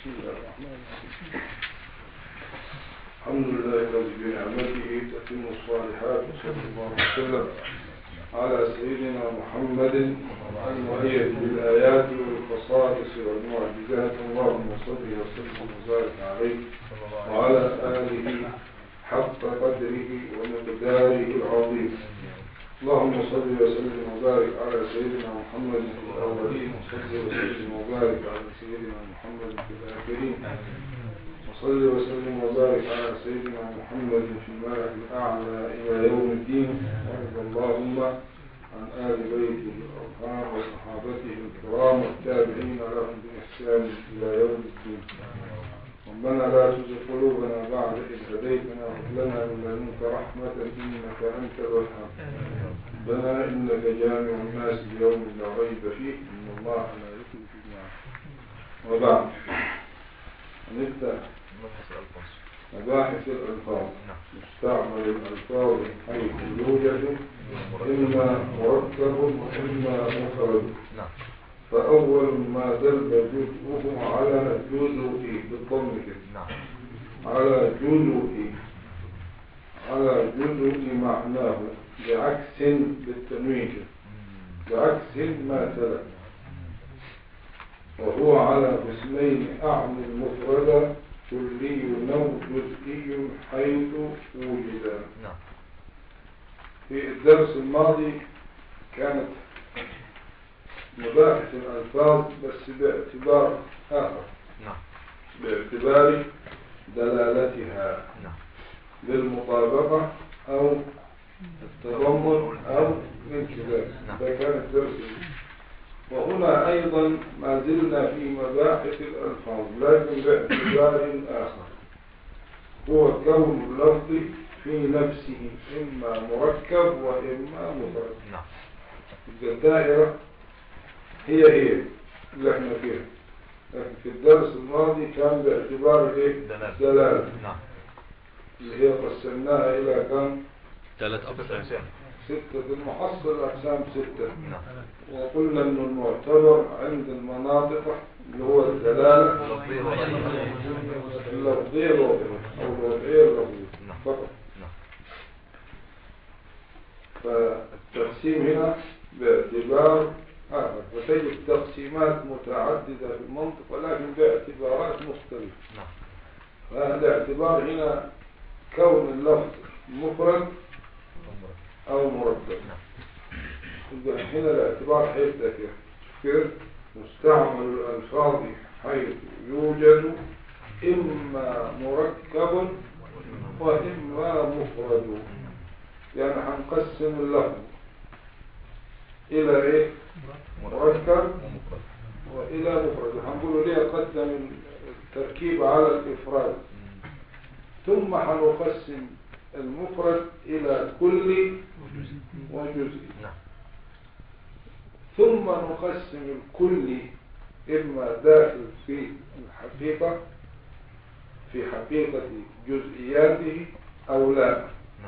بسم الله الرحمن الرحيم الحمد لله الذي بنعمته تتم الصالحات وصلى الله وسلم على سيدنا محمد المؤيد بالآيات والخصائص والمعجزات اللهم صل وسلم وبارك عليه وعلى آله حق قدره ومقداره العظيم اللهم صل وسلم وبارك على سيدنا محمد في الأولين وصل وسلم وبارك على سيدنا محمد في الآخرين وصل وسلم وبارك على سيدنا محمد في الملأ الأعلى إلى يوم الدين وارض اللهم عن آل بيته الأطهار وصحابته الكرام والتابعين لهم بإحسان إلى يوم الدين ربنا لا تزغ قلوبنا بعد إذ هديتنا وهب لنا من لدنك رحمة إنك أنت الوهاب ربنا إنك جامع الناس ليوم لا ريب فيه إن الله لا يخلف الميعاد وبعد نبدأ مباحث الألفاظ مستعمل الألفاظ حيث يوجد إما مركب وإما مفرد فأول ما دل جزءه على جزء بالضم كده على جزء على جزء معناه بعكس بالتنوين بعكس ما تلا وهو على قسمين أعني المفردة كلي أو جزئي حيث وجد في الدرس الماضي كانت مباحث الألفاظ بس باعتبار آخر باعتبار دلالتها بالمطابقة أو التضمن أو من كذلك ده كان الدرس وهنا أيضا ما زلنا في مباحث الألفاظ لكن باعتبار آخر هو كون اللفظ في نفسه إما مركب وإما مفرد الدائرة هي هي اللي احنا فيها لكن في الدرس الماضي كان باعتبار ايه دلالة اللي هي قسمناها إلى كم ثلاث أقسام ستة المحصل الأقسام ستة وقلنا أن المعتبر عند المناطق اللي هو الدلالة اللفظية الوضعية أو الوضعية اللفظية فقط فالتقسيم هنا باعتبار آخر وتجد تقسيمات متعددة في المنطق ولكن باعتبارات مختلفة فهذا اعتبار هنا كون اللفظ مفرد أو مركب هنا الاعتبار حيث كيف مستعمل الألفاظ حيث يوجد إما مركب وإما مفرد يعني هنقسم اللفظ إلى إيه مركب وإلى مفرد هنقول ليه قدم التركيب على الإفراد ثم هنقسم المفرد إلى كل وجزء ثم نقسم الكل إما داخل في الحقيقة في حقيقة جزئياته أو لا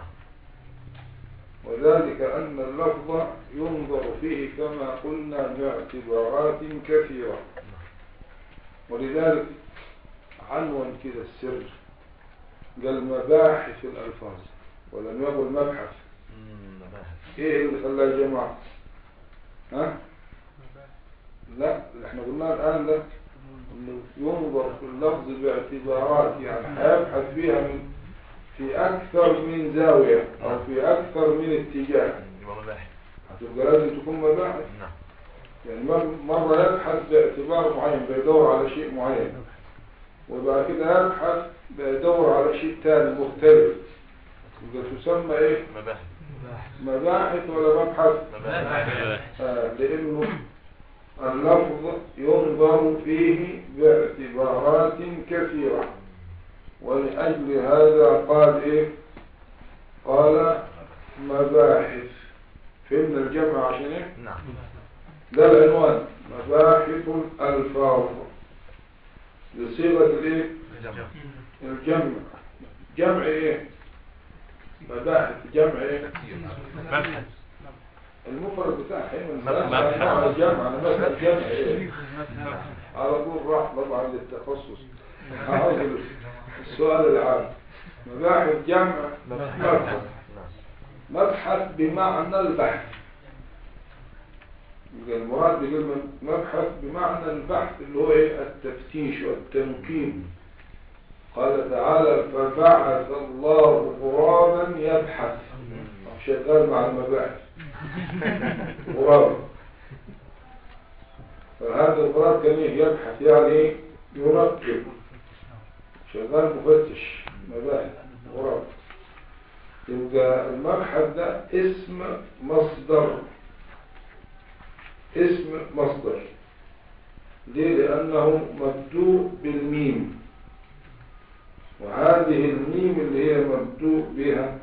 وذلك أن اللفظ ينظر فيه كما قلنا باعتبارات كثيرة ولذلك عنوان كده السر قال مباحث الألفاظ ولم يقل مبحث ايه اللي خلاه يا جماعة ها لا اللي احنا قلناه الآن ده انه ينظر في اللفظ باعتبارات يعني هيبحث فيها من في أكثر من زاوية أو في أكثر من اتجاه هتبقى لازم تكون مباحث يعني مرة يبحث باعتبار معين بيدور على شيء معين وبعد كده يبحث بيدور على شيء تاني مختلف يبقى تسمى ايه مباحث مباحث ولا مبحث مباحث آه لانه اللفظ ينظر فيه باعتبارات كثيرة ولأجل هذا قال ايه قال مباحث فهمنا الجمع عشان ايه نعم ده العنوان مباحث الألفاظ بصيغة الايه الجمع جمع ايه مباحث جمع ايه مبحث المفرد بتاعها حين مبحث. نوع الجمع انا بسأل جمع ايه على طول راح طبعا للتخصص هقول السؤال العام مباحث جمع مبحث مبحث بمعنى البحث يبقى المراد بكلمة مبحث بمعنى البحث اللي هو ايه التفتيش والتنقيب قال تعالى فبعث الله غرابا يبحث شغال مع المباحث غراب فهذا الغراب كان إيه؟ يبحث يعني ايه ينقب شغال مفتش مباحث غراب يبقى المبحث ده اسم مصدر اسم مصدر ليه لأنه مبدوء بالميم وهذه الميم اللي هي مبدوء بها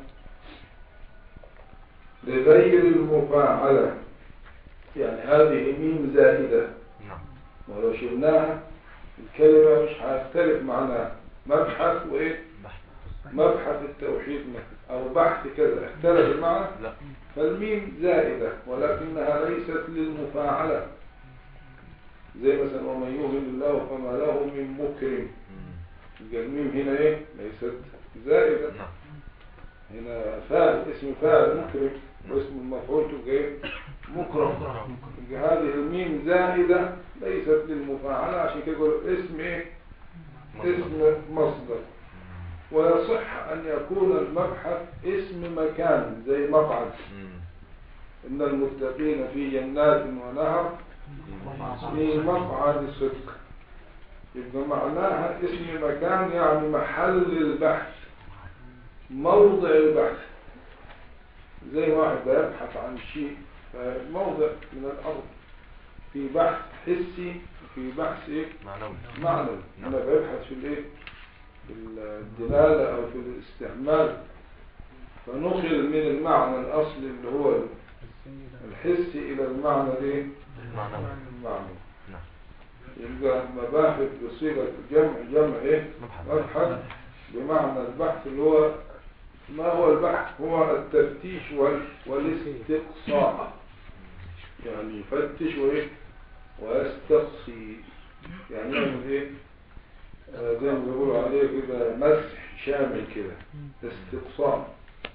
لغير المفاعلة يعني هذه ميم زائدة نعم ولو شلناها الكلمة مش هتختلف معناها مبحث وإيه مبحث التوحيد مثلا أو بحث كذا اختلف المعنى لا فالميم زائدة ولكنها ليست للمفاعلة زي مثلا ومن يهن الله فما له من مكرم يبقى الميم هنا ايه ليست زائدة نعم هنا فاعل اسم فاعل مكرم واسم المفعول تبقى ايه مكرم يبقى هذه الميم زائدة ليست للمفاعلة عشان كده يقول اسم ايه اسم مصدر ويصح أن يكون المبحث اسم مكان زي مقعد إن المتقين في جنات ونهر في مقعد صدق يبقى معناها اسم مكان يعني محل البحث موضع البحث زي واحد بيبحث عن شيء موضع من الأرض في بحث حسي وفي بحث إيه؟ معنوي معنوي أنا ببحث في الإيه؟ في الدلالة أو في الاستعمال فنقل من المعنى الأصلي اللي هو الحسي إلى المعنى الإيه؟ معنوي المعنوي نعم يبقى مباحث بصيغة الجمع جمع إيه؟ مبحث. مبحث بمعنى البحث اللي هو ما هو البحث هو التفتيش وال... والاستقصاء يعني يفتش وإيه ويستقصي يعني يعمل إيه آه، زي ما بيقولوا عليه كده مسح شامل كده استقصاء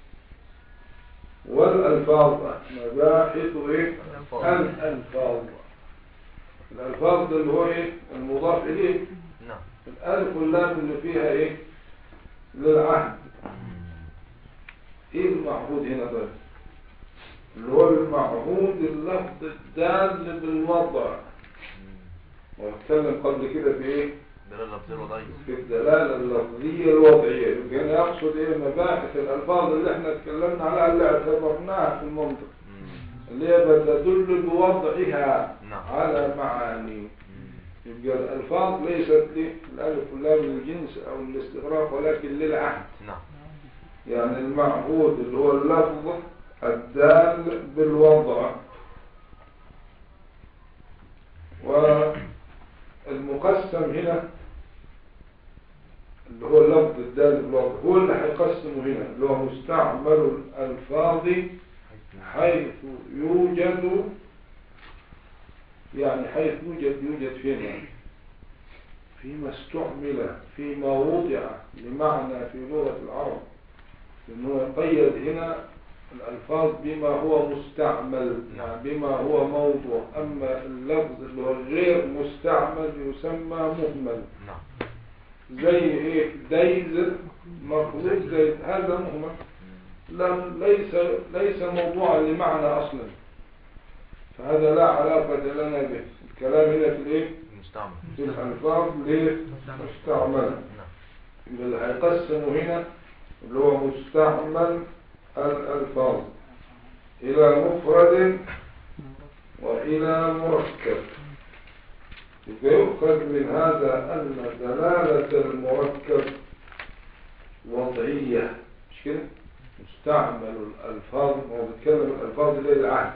والألفاظ مباحث إيه الألفاظ الألفاظ ده اللي هو إيه المضاف إليه نعم الألف واللام اللي فيها إيه للعهد إيه المعهود هنا ده اللي هو المعهود اللفظ الدال بالوضع واتكلم قبل كده في إيه دلالة لفظية وضعية في الدلالة اللفظية الوضعية يبقى هنا يقصد إيه مباحث الألفاظ اللي احنا اتكلمنا عليها اللي اعتبرناها في المنطق اللي هي بتدل بوضعها نعم. على معاني يبقى الألفاظ ليست لي الألف واللام للجنس أو الاستغراق ولكن للعهد نعم يعني المعهود اللي هو اللفظ الدال بالوضع والمقسم هنا اللي هو اللفظ الدال بالوضع هو اللي هيقسمه هنا اللي هو مستعمل الألفاظ حيث يوجد يعني حيث يوجد يوجد فين يعني فيما استعمل فيما وضع لمعنى في لغة العرب لأنه يقيد هنا الألفاظ بما هو مستعمل يعني بما هو موضوع أما اللفظ اللي هو غير مستعمل يسمى مهمل نعم زي إيه ديز مخلوق زي هذا مهمل لم ليس ليس موضوعا لمعنى أصلا فهذا لا علاقة لنا به الكلام هنا في الإيه المستعمل في الألفاظ ليه مستعمل نعم اللي هيقسموا هنا اللي هو مستعمل الألفاظ إلى مفرد وإلى مركب يبقى يؤخذ من هذا أن دلالة المركب وضعية مش كده مستعمل الألفاظ هو بيتكلم الألفاظ اللي هي العهد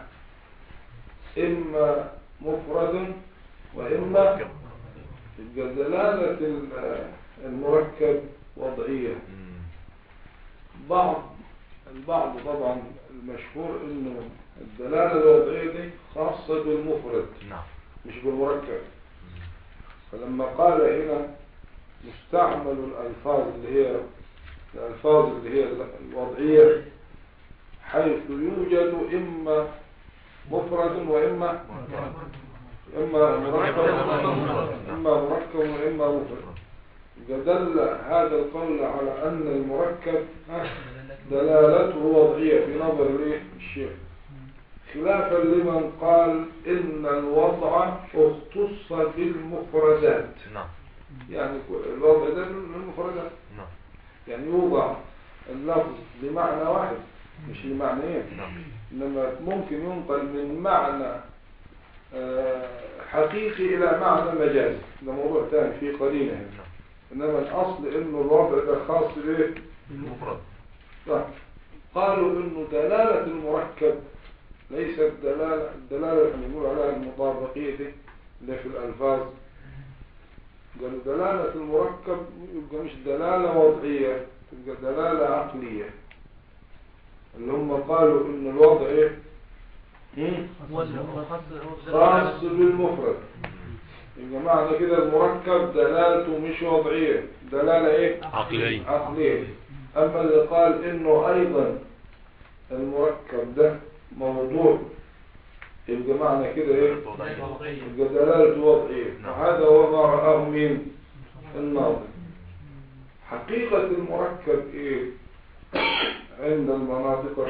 إما مفرد وإما مركب. يبقى دلالة ال- المركب وضعية مم. بعض البعض طبعا المشهور انه الدلالة الوضعية دي خاصة بالمفرد نعم مش بالمركب فلما قال هنا مستعمل الألفاظ اللي هي الألفاظ اللي هي الوضعية حيث يوجد إما مفرد وإما إما مركب إما مركب وإما مفرد دل هذا القول على أن المركب دلالته وضعية في نظر الإيه؟ الشيخ خلافا لمن قال إن الوضع اختص بالمفردات نعم يعني الوضع ده بالمفردات نعم يعني يوضع اللفظ بمعنى واحد مش لمعنيين نعم إنما ممكن ينقل من معنى آه، حقيقي إلى معنى مجازي ده موضوع ثاني فيه قرينة هنا نعم إنما الأصل إنه الوضع ده خاص بإيه؟ المفرد صح. قالوا إنه دلالة المركب ليست دلالة الدلالة اللي بنقول عليها المطابقية دي اللي في الألفاظ قالوا دلالة المركب يبقى مش دلالة وضعية تبقى دلالة عقلية اللي هم قالوا إن الوضع إيه؟ مم؟ خاص بالمفرد يبقى معنى كده المركب دلالته مش وضعية دلالة إيه؟ عقلية عقلية أما اللي قال إنه أيضا المركب ده موضوع يبقى معنى كده إيه يبقى دلالته وضعية نعم. وهذا هو ما رآه مين الناظر حقيقة المركب إيه عند المناطق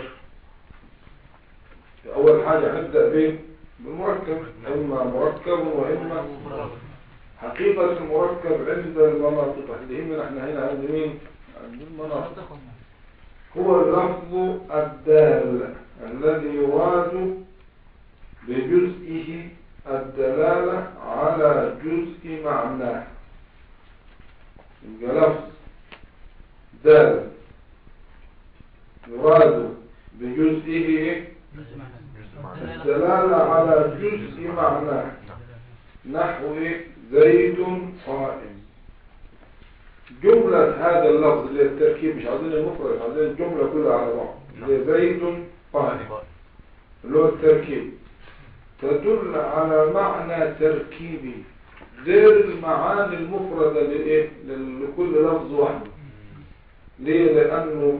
أول حاجة نبدأ به بالمركب نعم. إما مركب وإما حقيقة المركب عند المناطق اللي يهمنا احنا هنا عند مين؟ عند المناطق هو اللفظ الدال الذي يراد بجزئه الدلالة على جزء معناه يبقى لفظ دال يراد بجزئه جزء معنى الدلالة على جزء معناه نعم نحو زيد قائم جملة هذا اللفظ اللي هي التركيب مش عايزين المفرد عايزين الجملة كلها على بعض اللي هي زيد قائم اللي هو التركيب تدل على معنى تركيبي غير المعاني المفردة لإيه؟ لكل لفظ واحد ليه؟ لأنه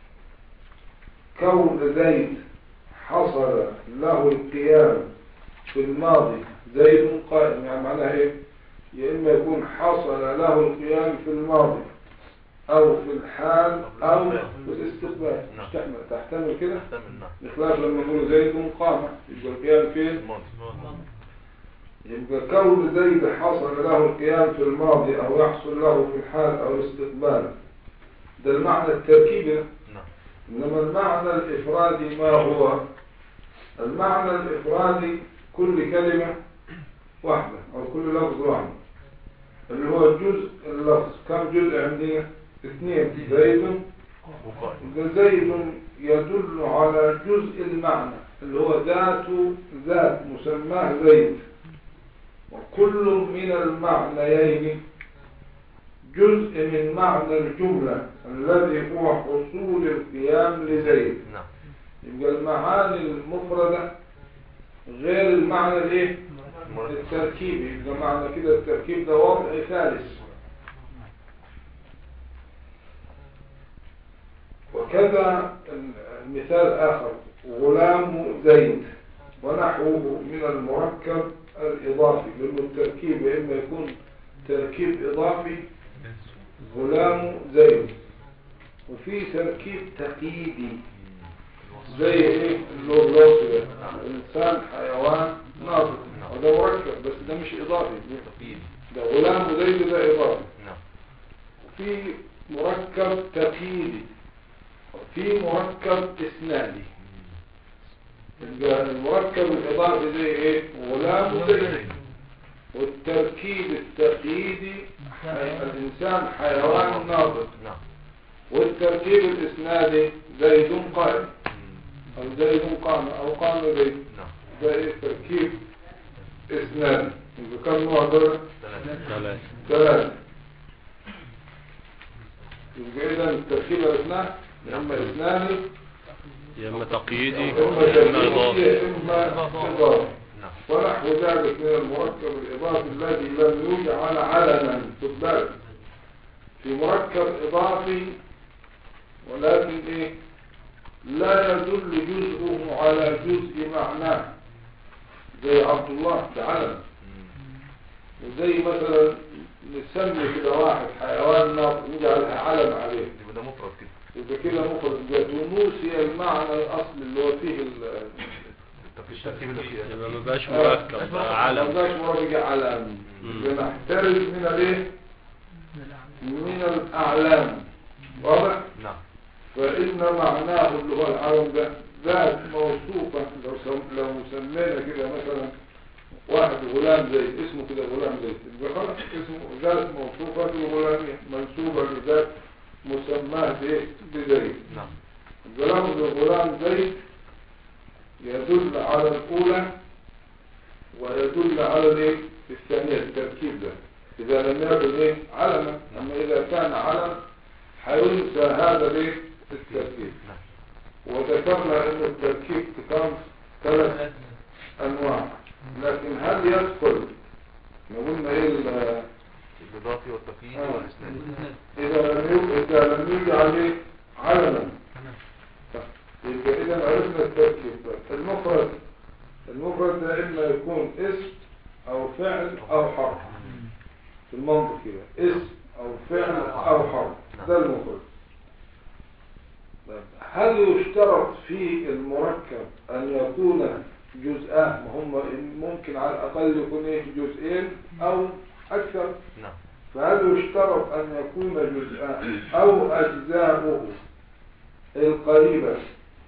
كون زيد حصل له القيام في الماضي زيد قائم يعني معناها ايه يا اما يكون حصل له القيام في الماضي او في الحال او في الاستقبال نعم. مش تحمل تحتمل كده تحتمل نعم بخلاف لما نقول زيد قام يبقى القيام فين الماضي يبقى كون زيد حصل له القيام في الماضي او يحصل له في الحال او الاستقبال ده المعنى التركيبي ده. نعم إنما المعنى الإفرادي ما هو المعنى الإفرادي كل كلمة واحدة أو كل لفظ واحد اللي هو جزء اللفظ كم جزء عندنا اثنين زيد وقائم إذا زيد يدل على جزء المعنى اللي هو ذات ذات مسماه زيد وكل من المعنيين جزء من معنى الجملة الذي هو حصول القيام لزيد نعم يبقى المعاني المفردة غير المعنى الايه التركيبي يبقى معنى كده التركيب ده وضع ثالث وكذا المثال آخر غلام زيد ونحوه من المركب الإضافي لأنه التركيب إما يكون تركيب إضافي غلام زيد وفي تركيب تقييدي زي ايه اللون الوصف ده انسان حيوان ناطق وده مركب بس ده مش اضافي تقييد ده غلام زيد ده اضافي نعم وفي مركب تقييدي وفي مركب اسنادي يبقى المركب الاضافي زي ايه غلام زيد والتركيب التقييدي حي- الانسان حيوان ناطق نعم والتركيب الاسنادي زيد قائم مم. او زيد قام او قام زيد نعم ده ايه تركيب اسنادي يبقى كم نوع دول ثلاثة ثلاثة ثلاثة يبقى اذا التركيب عرفناه يا اما اسنادي يا اما تقييدي إما يا اما اضافي تركيبية إما إضافي نعم ونحو ذلك من المركب الإضافي الذي لم يجعل علنا خد بالك في مركب إضافي ولكن إيه لا يدل جزءه على جزء معناه زي عبد الله ده علم وزي مثلا نسمي كده واحد حيوان ناطق نجعل علم عليه يبقى ده مفرد كده يبقى كده مفرد يبقى تونسي المعنى الأصلي اللي هو فيه ال- التركيب التركيب الأشياء يبقى ما بقاش مركب بقى علم مبقاش مرجع علم مم. بنحترز من الايه من الاعلام واضح نعم فان معناه اللي هو العالم ده ذات موصوفة لو سم... لو سمينا كده مثلا واحد غلام زيد اسمه كده غلام زيد يبقى خلاص اسمه ذات موصوفة الغلامية منسوبة لذات مسماه بايه بزيد نعم لفظ غلام زيد يدل على الأولى ويدل على الايه الثانية التركيب ده إذا لم يكن ايه علما أما إذا كان علم هينسى هذا الايه التركيب نعم وذكرنا أن التركيب كان ثلاث أنواع لكن هل يدخل ما قلنا ايه ال- الإضافي والتقييد آه. والإسناد إذا لم يو- إذا لم يجعل ايه علما يبقى إذا عرفنا التركيب بقى. المفرد المفرد ده إما يكون اسم أو فعل أو حرف في المنطق كده اسم أو فعل أو حرف ده المفرد طيب، هل يشترط في المركب أن يكون جزءان ما هم ممكن على الأقل يكون إيه جزئين أو أكثر نعم فهل يشترط أن يكون جزءان أو أجزاؤه القريبة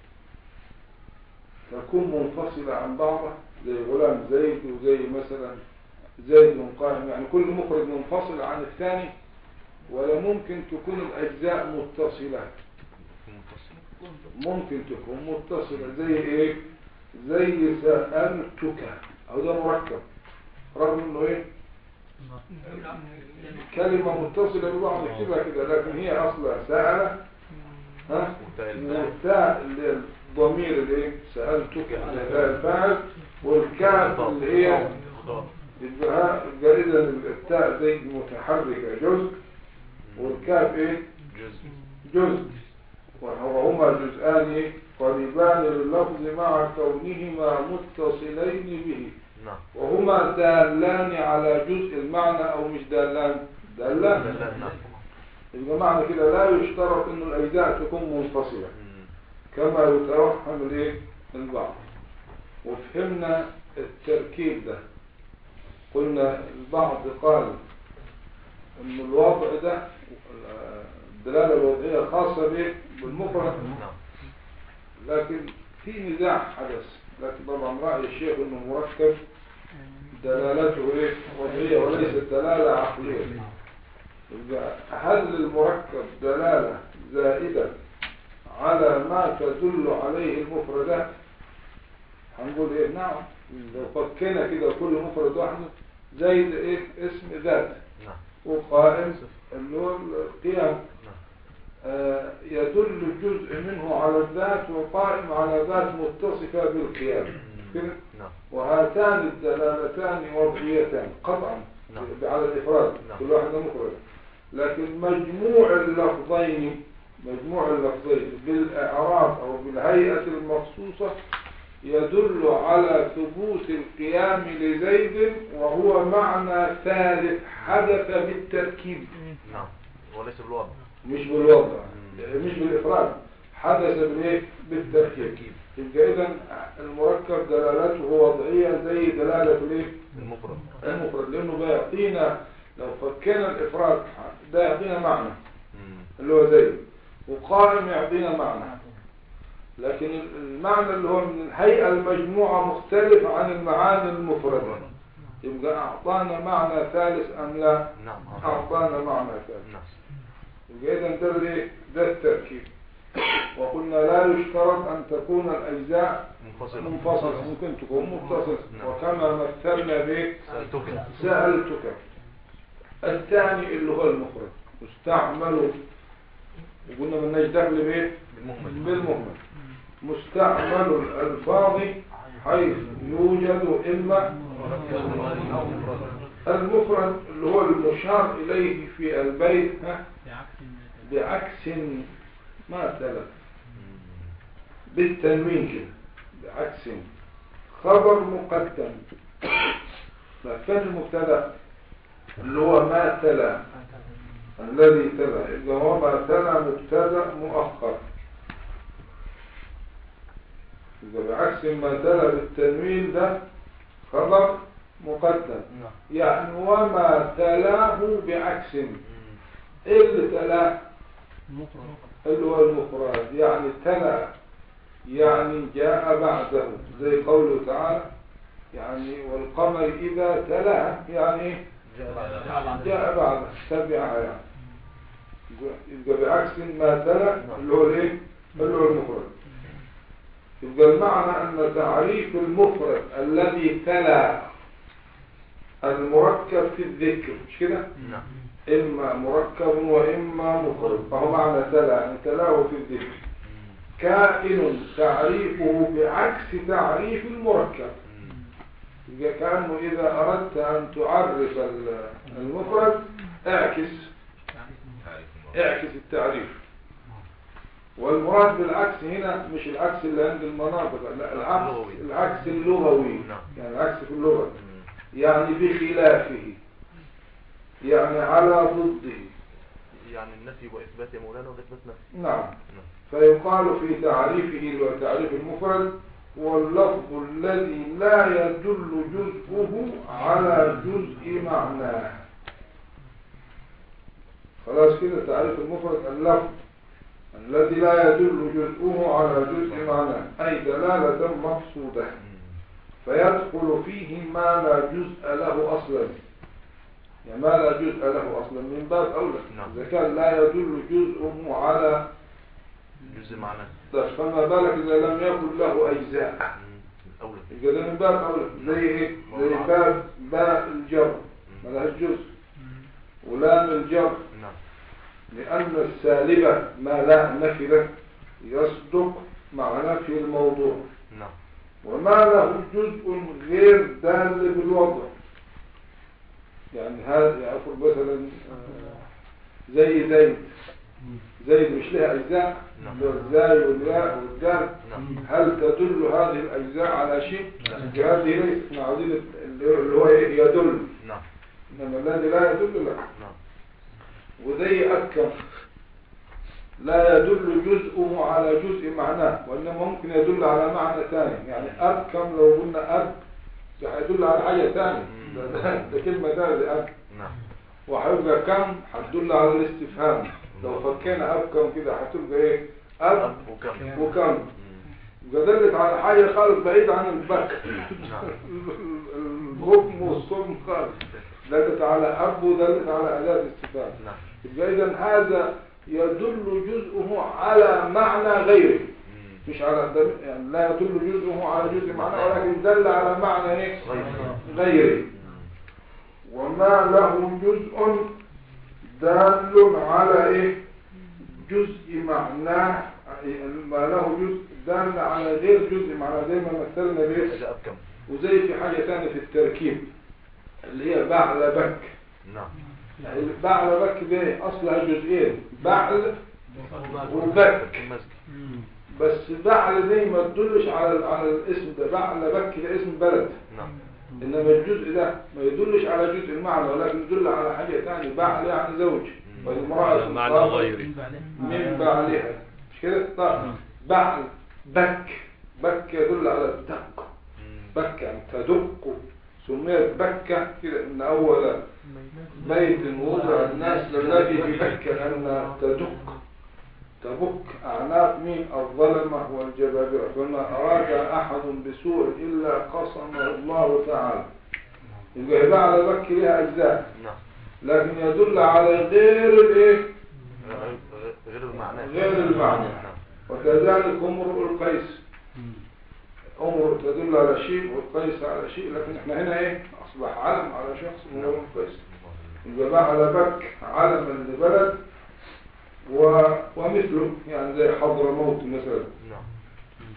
تكون منفصلة عن بعضها زي غلام زيد وزي مثلا زيد قائم يعني كل مخرج منفصل عن الثاني ولا ممكن تكون الأجزاء متصلة منفصل ممكن تكون متصلة زي ايه زي سألتك او ده مركب رغم انه ايه كلمة متصلة ببعض كده كده لكن هي اصلا سأل ها وتاء الفاعل. والتاء اللي هي الضمير اللي ايه سألتك اللي هي الفاعل والكاف اللي هي مضاف. يبقى يبقى اذا التاء زي متحركة جزء والكاف ايه جزء جزء وهما جزءان قريبان لللفظ مع كونهما متصلين به نعم وهما دالان على جزء المعنى او مش دالان دالان دلال نعم يبقى معنى كده لا يشترط ان الاجزاء تكون منفصلة مم. كما يتوهم الايه البعض وفهمنا التركيب ده قلنا البعض قال ان الوضع ده الدلالة الوضعية خاصة به بالمفرد نعم لكن في نزاع حدث لكن طبعا رأي الشيخ انه مركب دلالته ايه وضعية وليست دلالة عقلية يبقى هل المركب دلالة زائدة على ما تدل عليه المفردات هنقول ايه نعم لو فكنا كده كل مفرد واحد زائد ايه اسم ذات نعم وقائم اللي هو القيام نعم آه، يدل جزء منه على الذات وقائم على ذات متصفة بالقيام كده؟ نعم وهاتان الدلالتان وضعيتان قطعا نعم. ب- على الإفراد نعم. كل واحدة مفرد لكن مجموع اللفظين مجموع اللفظين بالإعراب أو بالهيئة المخصوصة يدل على ثبوت القيام لزيد وهو معنى ثالث حدث بالتركيب نعم وليس بالوضع مش بالوضع مم. مش بالإفراد حدث بالايه بالتركيب يبقى إذا المركب دلالته وضعية زي دلالة الايه المفرد المفرد لأنه بيعطينا لو فكينا الإفراد ده يعطينا معنى مم. اللي هو زي وقائم يعطينا معنى لكن المعنى اللي هو من الهيئة المجموعة مختلف عن المعاني المفردة يبقى أعطانا معنى ثالث أم لا نعم أعطانا معنى ثالث نعم يبقى إذا ده الايه؟ ده التركيب وقلنا لا يشترط أن تكون الأجزاء منفصلة منفصلة ممكن تكون متصلة نعم. وكما مثلنا به سألتك سألتك الثاني اللي هو المفرد يستعمل وقلنا من دخل به بالمهمل بالمهمل مستعمل الألفاظ حيث يوجد إما المفرد اللي هو المشار إليه في البيت ها، بعكس ما تلف بالتنوين كده بعكس خبر مقدم فكان المبتدا اللي هو ما تلا الذي تلا إذا هو ما تلا مبتدا مؤخر إذا بعكس ما تلا بالتنوين ده خبر مقدم يعني وما تلاه بعكس إيه اللي تلاه اللي هو المفرد يعني تلا يعني جاء بعده زي قوله تعالى يعني والقمر إذا تلا يعني إيه؟ جاء بعده تبعها يعني يبقى بعكس ما تلا اللي هو الايه اللي هو المفرد يبقى المعنى أن تعريف المفرد الذي تلا المركب في الذكر مش كده نعم إما مركب وإما مفرد فهو معنى تلا يعني تلاه في الذكر كائن تعريفه بعكس تعريف المركب يبقى كأنه إذا أردت أن تعرف ال- المفرد اعكس اعكس التعريف والمراد بالعكس هنا مش العكس اللي عند المناطق لا العكس اللغوي. العكس اللغوي نعم. يعني العكس في اللغة يعني بخلافه يعني على ضده يعني النفي وإثبات يا مولانا وإثبات نفي نعم نعم فيقال في تعريفه وتعريف المفرد هو اللفظ الذي لا يدل جزءه على جزء معناه خلاص كده تعريف المفرد اللفظ الذي لا يدل جزءه على جزء معناه أي دلالة مقصودة فيدخل فيه ما لا جزء له أصلا يعني ما لا جزء له أصلا من باب أولى نعم. إذا كان لا يدل جزءه على جزء معناه طيب فما بالك إذا لم يكن له أجزاء أولى يبقى ده من باب أولى زي إيه؟ زي باب باء الجر ما لهاش جزء ولام الجر نعم لأن السالبة ما لا نفذ يصدق مع نفي الموضوع نعم وما له جزء غير دال بالوضع يعني هذا يعرف مثلا آه، زي زيد زيد مش لها أجزاء نعم. اللي هو الزاي والياء والدال نعم هل تدل هذه الأجزاء على شيء؟ لا. هذه ليست معادلة اللي هو إيه؟ يدل نعم إنما الذي لا يدل لا نعم وزي أكم لا يدل جزءه على جزء معناه وإنما ممكن يدل على معنى ثاني يعني أبكم لو قلنا أب هيدل على حاجة ثانية ده, ده, ده كلمة ثانية أب نعم وهيبقى كم هتدل على الاستفهام لو فكينا أبكم كده هتبقى إيه أب أب وكم وكم مم. يبقى دلت على حاجة خالص بعيد عن البك نعم البكم والصم خالص دلت على أب ودلت على أداة استفهام نعم يبقى إذا هذا يدل جزءه على معنى غيره مم. مش على دل- يعني لا يدل جزءه على جزء معنى ولكن دل على معنى ايه غير غيره وما له جزء دال على ايه جزء معناه أي ما له جزء دال على غير جزء معناه زي ما مثلنا به إذا أبكم وزي في حاجة ثانية في التركيب اللي هي بعل بك نعم بعل بك دي اصلها جزئين بعل وبك المسك بس بعل دي ما تدلش على على الاسم ده بعل بك ده اسم بلد نعم انما الجزء ده ما يدلش على جزء المعنى ولكن يدل على حاجة ثانية بعل يعني زوج والمرأة على معنى صارت غيري من بعلها مش كده طيب بعل بك بك يدل على الدق مم. بك يعني تدق سميت بكة كده ان اول بيت وضع الناس الذي ببكة لأن تدق تبك أعناق مين الظلمة والجبابرة فما أراد أحد بسوء إلا قصمه الله تعالى يبقى يبقى على بك لها أجزاء نعم لكن يدل على غير الإيه غير غير المعنى غير المعنى. نعم وكذلك امرؤ القيس امرؤ تدل على شيء والقيس على شيء لكن احنا هنا ايه اصبح علم على شخص امرؤ القيس يبقى بقى على بك علما لبلد و... ومثله يعني زي حضرموت مثلا نعم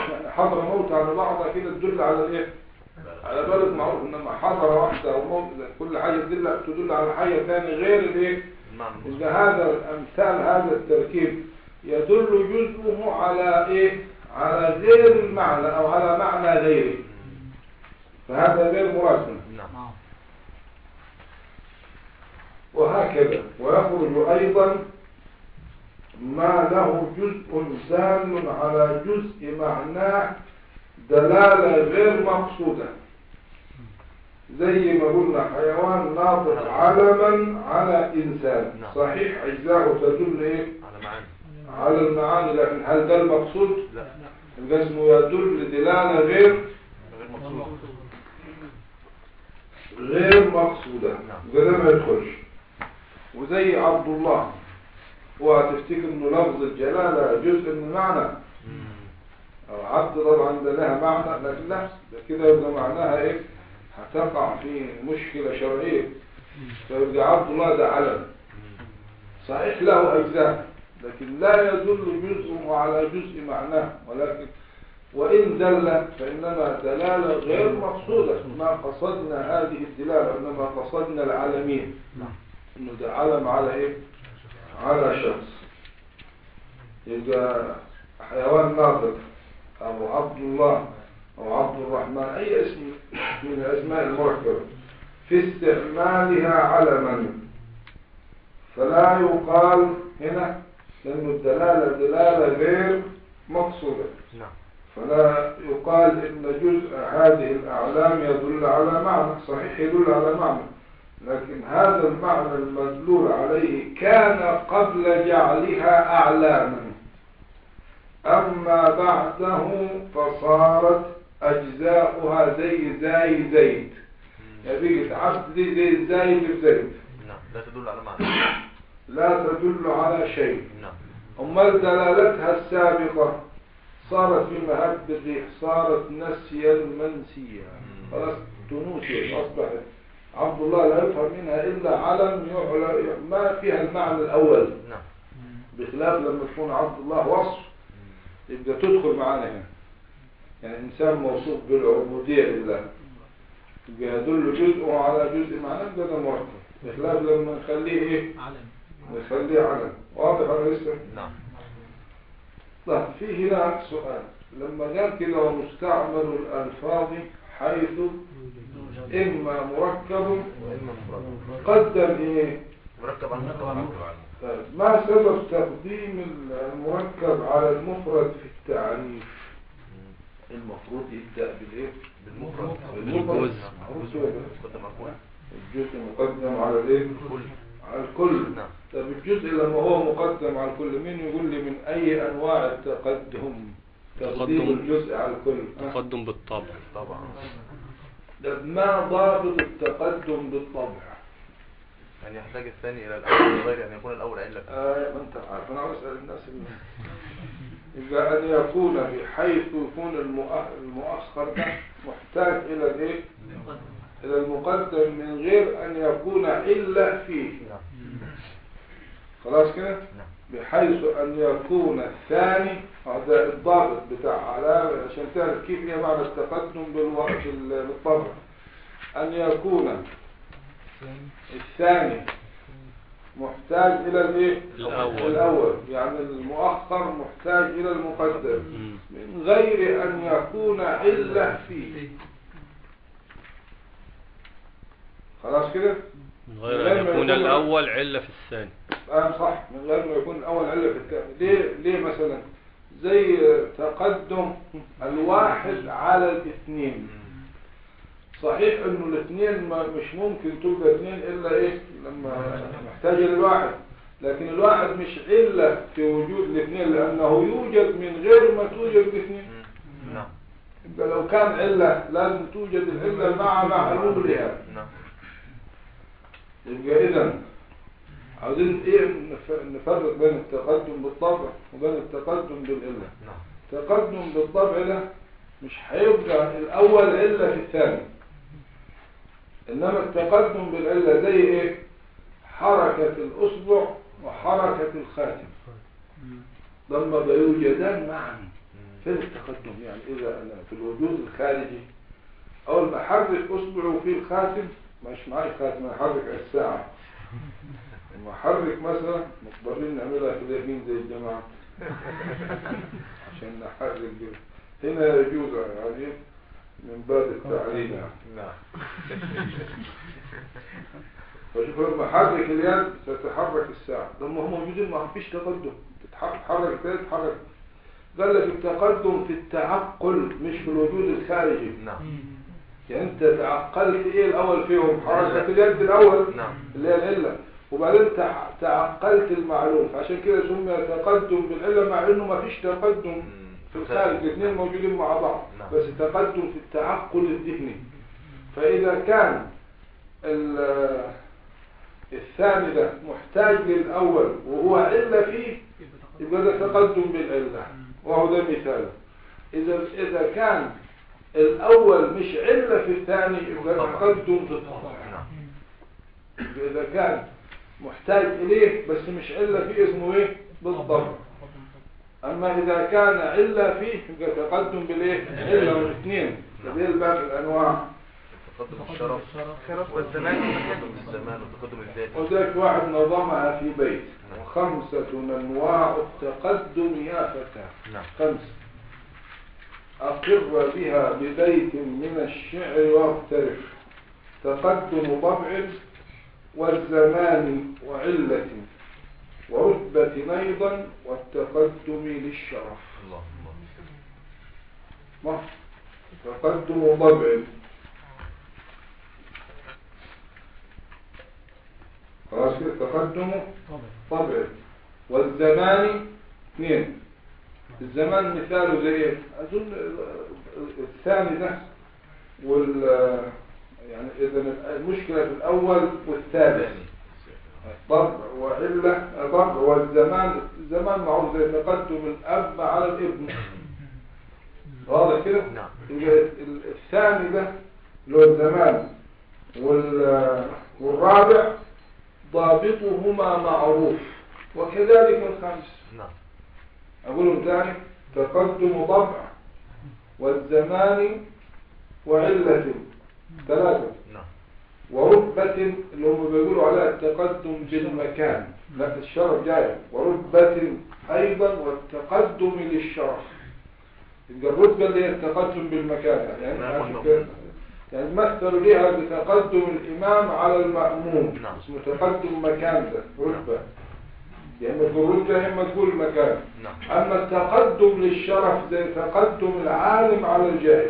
يعني حضر موت على بعضها كده تدل على الايه على بلد معروف انما حضر واحدة او موت كل حاجة تدل تدل على حاجة ثانية غير الايه المعنى إذا هذا الأمثال هذا التركيب يدل جزءه على إيه؟ على غير المعنى أو على معنى غيره فهذا غير مراد نعم وهكذا ويخرج أيضا ما له جزء دال على جزء معناه دلالة غير مقصودة زي ما قلنا حيوان ناطق علما على إنسان نعم. صحيح أجزاءه تدل إيه على معاني على المعاني لكن هل ده المقصود لا يبقى اسمه يدل دلالة غير غير مقصود غير مقصودة نعم. يبقى ده ما يدخلش وزي عبد الله وهتفتكر انه لفظ الجلالة جزء من المعنى مم. أو عبد طبعا ده لها معنى لكن لا ده كده يبقى معناها ايه هتقع في مشكلة شرعية فيبقى عبد الله ده علم مم. صحيح له أجزاء لكن لا يدل جزءه على جزء معناه ولكن وإن دل فإنما دلالة غير مقصودة ما قصدنا هذه الدلالة إنما قصدنا العالمين إنه ده علم على إيه؟ على شخص يبقى حيوان ناطق أو عبد الله أو عبد الرحمن أي اسم من الأسماء المركبة في استعمالها علما فلا يقال هنا لأن الدلالة دلالة غير مقصودة نعم فلا يقال إن جزء هذه الأعلام يدل على معنى صحيح يدل على معنى لكن هذا المعنى المدلول عليه كان قبل جعلها أعلاما أما بعده فصارت أجزاؤها زي زي زيد مم. يعني بقت عبد دي زي زايد في زيد نعم لا تدل على معنى لا تدل على شيء نعم أمال دلالتها السابقة صارت في مهب الريح صارت نسيا منسيا مم. خلاص تنوسيا أصبحت عبد الله لا يفهم منها إلا علم يعلى ما فيها المعنى الأول نعم بخلاف لما تكون عبد الله وصف مم. يبقى تدخل معانا هنا يعني إنسان موصوف بالعبودية لله يبقى يدل جزءه على جزء معناه يبقى ده مركب بخلاف لما نخليه إيه علم نخليه علم واضح ولا لسه؟ نعم طيب في هنا سؤال لما قال كده ومستعمل الألفاظ حيث إما مركب وإما مفرد قدم إيه مركب على المفرد طيب ما سبب تقديم المركب على المفرد في التعريف مم. المفروض يبدأ بالإيه بالمفرد بالجزء. معروف كده. قدم على الكل الجزء مقدم على الإيه الكل على الكل نعم طب الجزء لما هو مقدم على الكل مين يقول لي من أي أنواع التقدم تقديم تقدم. الجزء على الكل أه؟ تقدم بالطبع طبعا ده ما ضابط التقدم بالطبع يعني يحتاج الثاني إلى الأول من غير أن يكون الأول علة آه ما انت عارف انا عاوز اسال الناس اللي يبقى ان يكون بحيث يكون المؤ- المؤخر ده محتاج الى الايه الى المقدم من غير ان يكون الا فيه نعم خلاص كده نعم بحيث ان يكون الثاني هذا الضابط بتاع علامه عشان تعرف كيف هي معنى التقدم بالوقت بالطبع ان يكون الثاني محتاج الى الايه الأول. الاول يعني المؤخر محتاج الى المقدم مم. من غير ان يكون الا فيه خلاص كده من غير أن يكون الأول علة في الثاني آه صح من غير ما يكون الاول علة في الثاني ليه ليه مثلا زي تقدم الواحد على الاثنين مم. صحيح انه الاثنين ما مش ممكن تبقى اثنين الا ايه لما محتاج للواحد لكن الواحد مش علة في وجود الاثنين لانه يوجد من غير ما توجد الاثنين مم. نعم يبقى لو كان علة لازم توجد العلة مع معلولها نعم يبقى اذا عاوزين ايه نف- نفرق بين التقدم بالطبع وبين التقدم بالعلة نعم التقدم بالطبع ده مش هيبقى الاول علة في الثاني انما التقدم بالعلة زي ايه حركة الاصبع وحركة الخاتم لما بيوجدان معا مم. فين التقدم يعني إذا أنا في الوجود الخارجي أول ما أحرك أصبعه في الخاتم مش معي خاتم أنا أحرك على الساعة لما أحرك مثلا مضطرين نعملها كده يمين زي الجماعة عشان نحرك بيه. هنا يجوز يعني من باب التعليم يعني. نعم فشوف لما حرك اليد تتحرك الساعة لما هم موجودين ما فيش تقدم تتحرك تتحرك تاني تتحرك قال لك التقدم في التعقل مش في الوجود الخارجي نعم يعني انت تعقلت ايه الاول فيهم حركة اليد الاول نعم. اللي هي العلة وبعدين تع- تعقلت المعلوم فعشان كده سمي تقدم بالعلة مع انه ما فيش تقدم في الخارج الاثنين موجودين مع بعض نعم. بس تقدم في التعقل الذهني فاذا كان ال- الثاني ده محتاج للاول وهو علة فيه يبقى ده تقدم بالعلة وهو ده مثال إذا إذا كان الأول مش علة في الثاني يبقى طبعا. تقدم في الطبع نعم يبقى إذا كان محتاج إليه بس مش علة فيه اسمه إيه بالطبع أما إذا كان علة فيه يبقى تقدم بالإيه علة والاثنين هذه الباب الأنواع تقدم الشرف الشرف والزمان تقدم الزمان وتقدم الذات وذلك واحد نظمها في بيت خمسة أنواع التقدم يا فتاة نعم خمسة أقر بها ببيت من الشعر واغترف تقدم طبع والزمان وعلة ورتبة أيضا والتقدم للشرف الله الله ما تقدم طبع خلاص كده تقدم طبع والزمان اثنين الزمان مثاله زي ايه اظن الثاني ده وال يعني اذا المشكله في الاول والثالث ثاني طبع وعله طبع والزمان الزمان معروف زي تقدم الاب على الابن واضح كده نعم. يبقى ال- الثاني ده اللي هو الزمان وال- والرابع ضابطهما معروف وكذلك الخامس نعم أقولهم ثاني تقدم طبع والزمان وعلة ثلاثة نعم ورتبة اللي هم بيقولوا عليها التقدم بالمكان لا الشرف جاي ورتبة أيضا والتقدم للشرف يبقى الرتبة اللي هي التقدم بالمكان يعني نعم، عشان والمأموم. كده- يعني مثلوا ليها بتقدم الإمام على المأموم نعم. اسمه تقدم مكان ده رتبة يا إما تقول رتبة يا إما تقول مكان نعم أما التقدم للشرف زي تقدم العالم على الجاهل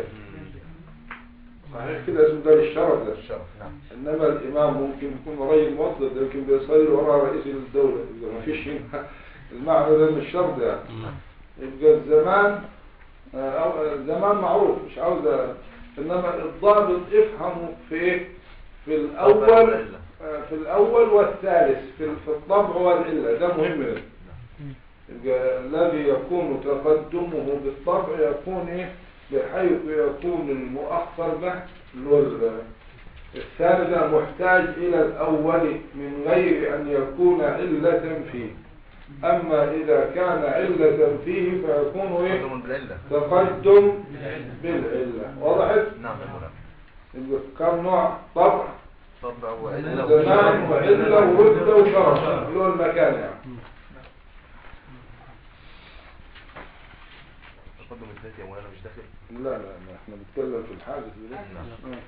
صحيح كده اسمه ده للشرف ده الشرف نعم انما الامام ممكن يكون راجل موظف يمكن بيصلي وراء رئيس الدوله يبقى ما فيش هنا المعنى ده مش شرط يعني يبقى الزمان آه، أو آه، الزمان معروف مش عاوز أ- انما الضابط افهمه في ايه في الاول والعلة. آه، في الاول والثالث في في الطبع والعله ده مهم جدا. يبقى الذي يكون تقدمه بالطبع يكون ايه بحيث يكون المؤخر ده اللي هو ال- الثاني ده محتاج الى الاول من غير ان يكون علة فيه اما اذا كان علة فيه فيكون ايه تقدم بالعلة تقدم بالعلة وضحت نعم يا مولانا يبقى كم نوع طبع طبع وعلة زمان وعلة ورتبة وشرف اللي هو المكان يعني تقدم الذات يا مولانا مش داخل لا لا لا، احنا بنتكلم في الحادث ده نعم آه.